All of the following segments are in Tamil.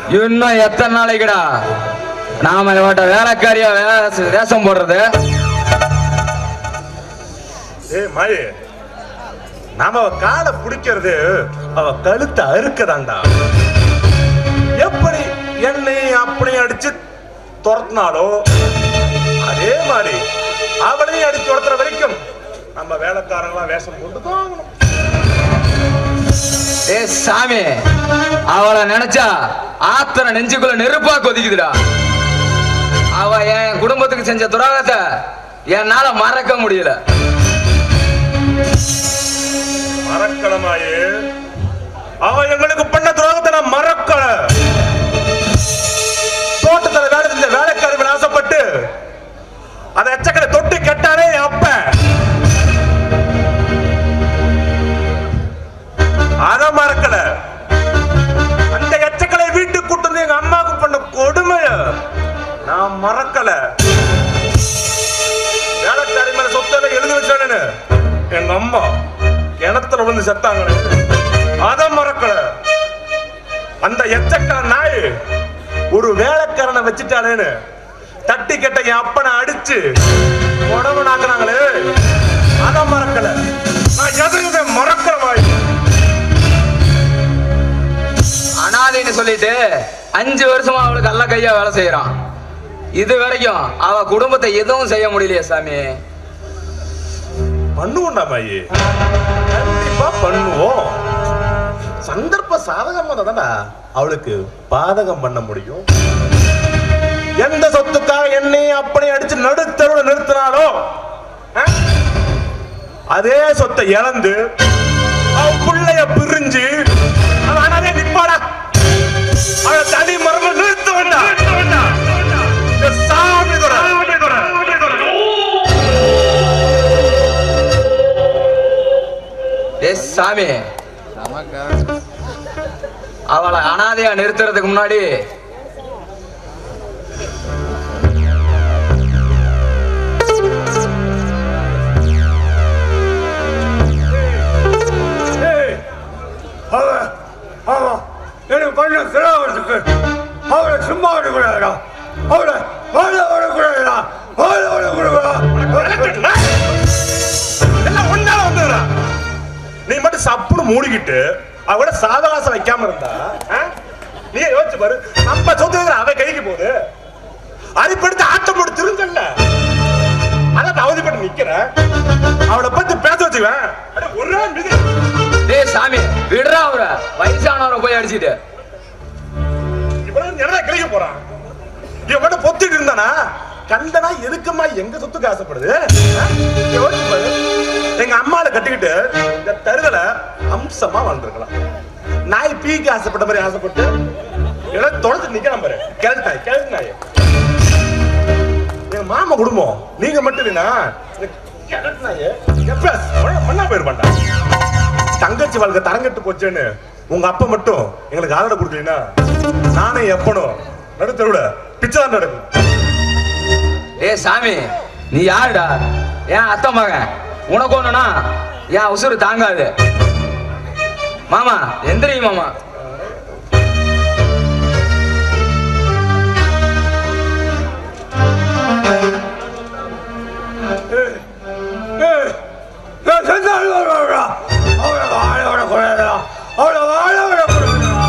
இன்னும் எத்தனை நாளைக்குடா நாம இவட்ட வேலைக்காரியா வே- வேஷம் போடுறது ஏய் மாயி நாம அவ காலை பிடிக்கிறது அவ கழுத்தை அறுக்கதாண்டா எப்படி என்னை அப்படி அடிச்சு துரத்தினாலோ அதே மாதிரி அவளையும் அடிச்சு துரத்துற வரைக்கும் நம்ம வேலைக்காரங்களா வேஷம் போட்டு தான் ஆகணும். ஏ சாமி அவளை நினைச்சா ஆத்திர நெஞ்சுக்குள்ள நெருப்பா கொதிக்குதுடா அவ என் குடும்பத்துக்கு செஞ்ச துரோகத்தை என்னால மறக்க முடியல மறக்கலமாயே அவ எங்களுக்கு பண்ண துரோகத்தை நான் மறக்கல தோட்டத்துல வேலை செஞ்ச வேலைக்காரி மேல ஆசைப்பட்டு அதை எச்சக்கடை தொட்டு கெட்டானே என் அப்பன் அத மறக்கல அந்த எச்சக்கலை வீட்டுக்கு கூட்டு வந்து எங்க அம்மாவுக்கு பண்ண கொடுமைய நான் மறக்கல வேலைக்காரி மேல சொத்துல எழுதி வச்சானு எங்க அம்மா கிணத்துல விழுந்து செத்தாங்களே அத மறக்கல அந்த எச்சக்கா நாய் ஒரு வேலைக்காரனை வச்சுட்டானேன்னு தட்டி கெட்ட என் அப்பனை அடிச்சு உடம்புனாக்குனாங்களே அத மறக்கல நான் எதுவுமே மறக்கிற மாதிரி அனாதைன்னு சொல்லிட்டு அஞ்சு வருஷமா அவளுக்கு அல்ல கையா வேலை செய்யறான் இது வரைக்கும் அவ குடும்பத்தை எதுவும் செய்ய முடியலையே சாமி பண்ணுவோம்டா மாயி கண்டிப்பா பண்ணுவோம் சந்தர்ப்ப சாதகமா தானடா அவளுக்கு பாதகம் பண்ண முடியும் எந்த சொத்துக்காக என்னையும் அப்படி அடிச்சு நடுத்தருவுல நிறுத்தினாலோ ஆ? அதே சொத்தை இழந்து அவ பிள்ளைய பிரிஞ்சு அவன் அனாதையா நிப்பாடா அவளை தனி மரபு நிறுத்த வேண்டாம் இந்த சாமி துரை. ஏ சாமி அவளை அனாதையா நிறுத்துறதுக்கு முன்னாடி ஏய், அவ ஆமா எனக்கு கொஞ்சம் சிரமத்துக்கு அவளை சும்மா விடக்கூடாதுடா அவளை வாழ விடக்கூடாதுடா வாழ விடக்கூடாதுடா எல்லாம் ஒண்ணால வந்துடுறா. நீ மட்டும் சப்புன்னு மூடிக்கிட்டு அவட சாதவாசம் வைக்காம இருந்தா ஆ? நீ யோசிச்சு பாரு நம்ம சொத்து இருக்கிற அவ கைக்கு போகுது அதுப்படுத்து ஆட்டம் போட்டு திருந்தல்ல அதான் அவதிப்பட்டு நிக்கிறேன் அவளை பத்தி பேச வச்சுவேன் அட, ஒரு நாள் மிதி டேய் சாமி விடுறா அவர வயசானவரை போய் அடிச்சிட்டு இவ்வளவு நேரம் கிளிக்க போறான் இவன் மட்டும் பொத்திட்டு இருந்தானா கண்டனா எதுக்குமா எங்க சொத்துக்கு ஆசைப்படுது ஆ? யோசிச்சு பாரு. எங்க அம்மாவை கட்டிக்கிட்டு இந்த தருதல அம்சமா வாழ்ந்துருக்கலாம் நாய் பீக்கு ஆசைப்பட்ட மாதிரி ஆசைப்பட்டு எல்லாம் தொலைச்சு நிக்கலாம் பாரு கிழட்டு நாய் கிழட்டு நாய் எங்க மாமா குடும்பம் நீங்க மட்டும் இல்லைனா இந்த கிழட்டு நாய் எப்ப மண்ணா போயிருப்பாண்டா தங்கச்சி வாழ்க்கை தரங்கட்டு போச்சேன்னு உங்க அப்பா மட்டும் எங்களுக்கு ஆதரவு கொடுக்கலனா நானே எப்பனும் நடுத்தருவிட பிச்சை தான் நடக்கும் டேய் சாமி நீ யாருடா ஏன் அத்தை மகன் உனக்கு ஒண்ணுனா என் உசுறு தாங்காது மாமா எந்திரி மாமா ஏய், நான் செஞ்சாலும் வருவாடா அவளை வாழ விடக்கூடாதுடா அவளை வாழ விடக்கூடாதுடா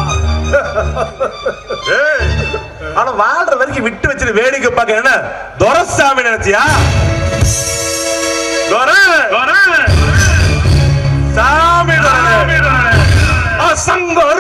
ஏய், ஆனா வாழ்ற வரைக்கும் விட்டு வச்சிரு வேடிக்கை பார்க்க என்ன துரசாமி நினைச்சியா துரை, துரை. சாமி துரை. ஆ, சங்கம்